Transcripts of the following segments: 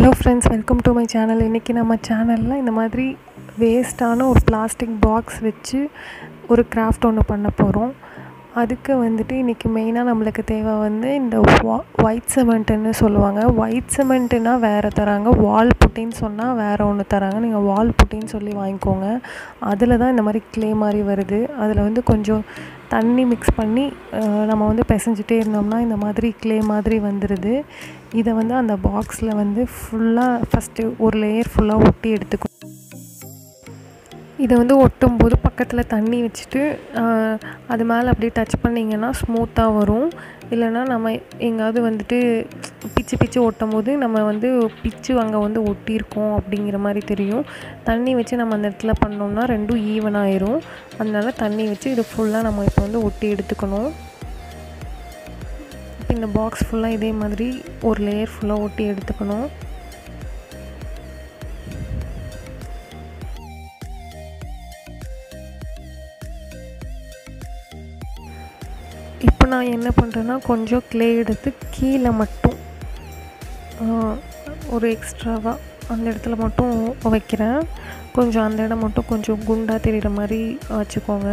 hello friends welcome to my channel இன்றைக்கி நம்ம சேனலில் இந்த மாதிரி வேஸ்ட்டான ஒரு பிளாஸ்டிக் பாக்ஸ் வச்சு ஒரு கிராஃப்ட் ஒன்று பண்ண போகிறோம் அதுக்கு வந்துட்டு இன்றைக்கி மெயினாக நம்மளுக்கு தேவை வந்து இந்த வா ஒயிட் சிமெண்ட்டுன்னு சொல்லுவாங்க ஒயிட் சிமெண்ட்டுனா வேறு தராங்க வால் புட்டின்னு சொன்னால் வேறு ஒன்று தராங்க நீங்கள் வால் புட்டின்னு சொல்லி வாங்கிக்கோங்க அதில் தான் இந்த மாதிரி க்ளே மாதிரி வருது அதில் வந்து கொஞ்சம் தண்ணி மிக்ஸ் பண்ணி அஹ், நம்ம வந்து பிசைஞ்சிட்டே இருந்தோம்னா இந்த மாதிரி க்ளே மாதிரி வந்துடுது இதை வந்து அந்த பாக்ஸில் வந்து ஃபுல்லாக ஃபஸ்ட்டு ஒரு லேயர் ஃபுல்லாக ஒட்டி எடுத்துக்கணும் இதை வந்து ஒட்டும் போது பக்கத்தில் தண்ணி வச்சுட்டு ஆஹ், அது மேலே அப்படியே டச் பண்ணிங்கன்னா ஸ்மூத்தாக வரும் இல்லைன்னா நம்ம எங்காவது வந்துட்டு பிச்சு பிச்சு ஒட்டும் போது நம்ம வந்து பிச்சு அங்கே வந்து ஒட்டியிருக்கோம் அப்படிங்கிற மாதிரி தெரியும் தண்ணி வச்சு நம்ம அந்த இடத்துல பண்ணோம்னா ரெண்டும் ஈவன் ஆயிரும் அதனால தண்ணி வச்சு இது ஃபுல்லாக நம்ம இப்போ வந்து ஒட்டி எடுத்துக்கணும் இப்போ இந்த பாக்ஸ் ஃபுல்லாக இதே மாதிரி ஒரு லேயர் ஃபுல்லாக ஒட்டி எடுத்துக்கணும் இப்போ நான் என்ன பண்ணுறேன்னா கொஞ்சம் க்ளே எடுத்து கீழே மட்டும் ஆஹ், ஒரு எக்ஸ்ட்ராவாக அந்த இடத்துல மட்டும் வைக்கிறேன் கொஞ்சம் அந்த இடம் மட்டும் கொஞ்சம் குண்டாக தெரிகிற மாதிரி வச்சுக்கோங்க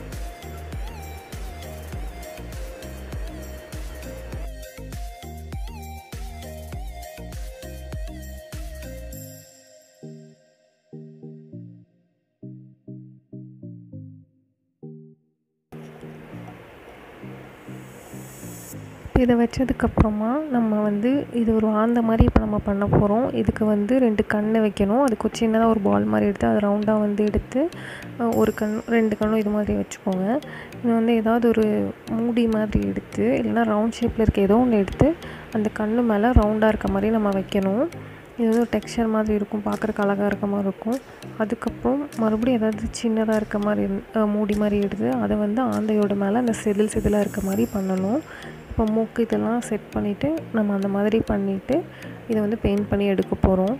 இப்போ இதை வச்சதுக்கப்புறமா நம்ம வந்து இது ஒரு ஆந்த மாதிரி இப்போ நம்ம பண்ண போகிறோம் இதுக்கு வந்து ரெண்டு கண் வைக்கணும் அதுக்கு ஒரு சின்னதாக ஒரு பால் மாதிரி எடுத்து அது ரவுண்டாக வந்து எடுத்து அஹ், ஒரு கண் ரெண்டு கண்ணும் இது மாதிரி வச்சுக்கோங்க இது வந்து ஏதாவது ஒரு மூடி மாதிரி எடுத்து இல்லைன்னா ரவுண்ட் ஷேப்பில் இருக்க ஏதோ ஒன்று எடுத்து அந்த கண்ணு மேலே ரவுண்டாக இருக்க மாதிரி நம்ம வைக்கணும் இது வந்து ஒரு டெக்ஸ்சர் மாதிரி இருக்கும் பார்க்குறக்கு அழகாக இருக்க மாதிரி இருக்கும் அதுக்கப்புறம் மறுபடியும் ஏதாவது சின்னதாக இருக்க மாதிரி இருந்- அஹ், மூடி மாதிரி எடுத்து அதை வந்து ஆந்தையோட மேலே அந்த செதில் செதிலாக இருக்க மாதிரி பண்ணணும் இப்போ மூக்கு இதெல்லாம் செட் பண்ணிவிட்டு நம்ம அந்த மாதிரி பண்ணிவிட்டு இதை வந்து பெயிண்ட் பண்ணி எடுக்க போகிறோம்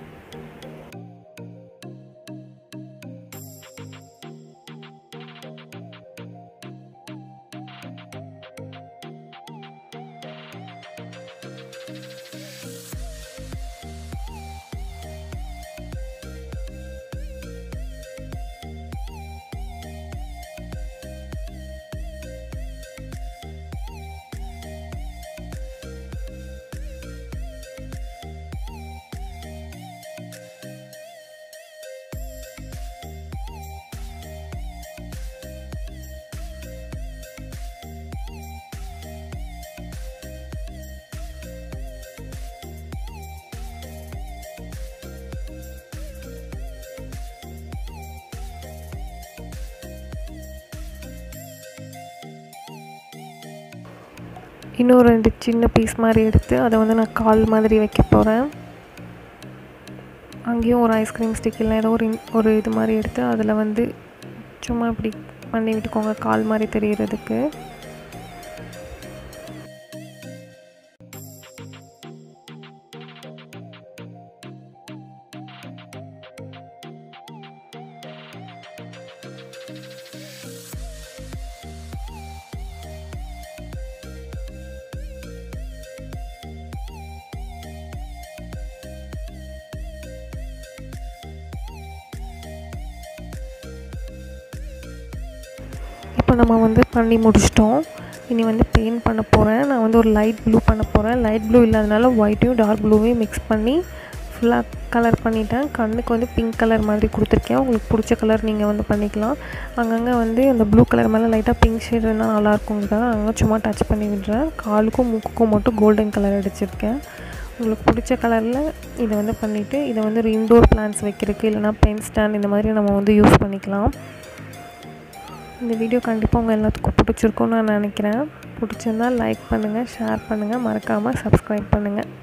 இன்னும் ரெண்டு சின்ன பீஸ் மாதிரி எடுத்து அதை வந்து நான் கால் மாதிரி வைக்க போகிறேன் அங்கேயும் ஒரு ஐஸ்கிரீம் ஸ்டிக் இல்லை ஏதோ ஒரு இன்- ஒரு இது மாதிரி எடுத்து அதில் வந்து சும்மா இப்படி பண்ணி விட்டுக்கோங்க கால் மாதிரி தெரியறதுக்கு இப்போ நம்ம வந்து பண்ணி முடிச்சிட்டோம் இனி வந்து பெயிண்ட் பண்ண போகிறேன் நான் வந்து ஒரு லைட் ப்ளூ பண்ண போகிறேன் லைட் ப்ளூ இல்லாதனால ஒயிட்டையும் டார்க் ப்ளூவையும் மிக்ஸ் பண்ணி ஃபுல்லாக கலர் பண்ணிட்டேன் கண்ணுக்கு வந்து பிங்க் கலர் மாதிரி கொடுத்துருக்கேன் உங்களுக்கு பிடிச்ச கலர் நீங்கள் வந்து பண்ணிக்கலாம் அங்கங்கே வந்து அந்த ப்ளூ கலர் மேலே லைட்டாக பிங்க் ஷேட் இருந்தால் நல்லாயிருக்குங்கிறதுக்காக அங்கே சும்மா டச் பண்ணி விடுறேன் காலுக்கும் மூக்குக்கும் மட்டும் கோல்டன் கலர் அடிச்சிருக்கேன் உங்களுக்கு பிடிச்ச கலரில் இதை வந்து பண்ணிவிட்டு இதை வந்து ஒரு இன்டோர் பிளான்ஸ் வைக்கிறதுக்கு இல்லைனா பென் ஸ்டாண்ட் இந்த மாதிரி நம்ம வந்து யூஸ் பண்ணிக்கலாம் இந்த வீடியோ கண்டிப்பாக உங்கள் எல்லாத்துக்கும் பிடிச்சிருக்கும்னு நான் நினைக்கிறேன் பிடிச்சிருந்தா லைக் பண்ணுங்கள் ஷேர் பண்ணுங்கள் மறக்காமல் சப்ஸ்கிரைப் பண்ணுங்கள்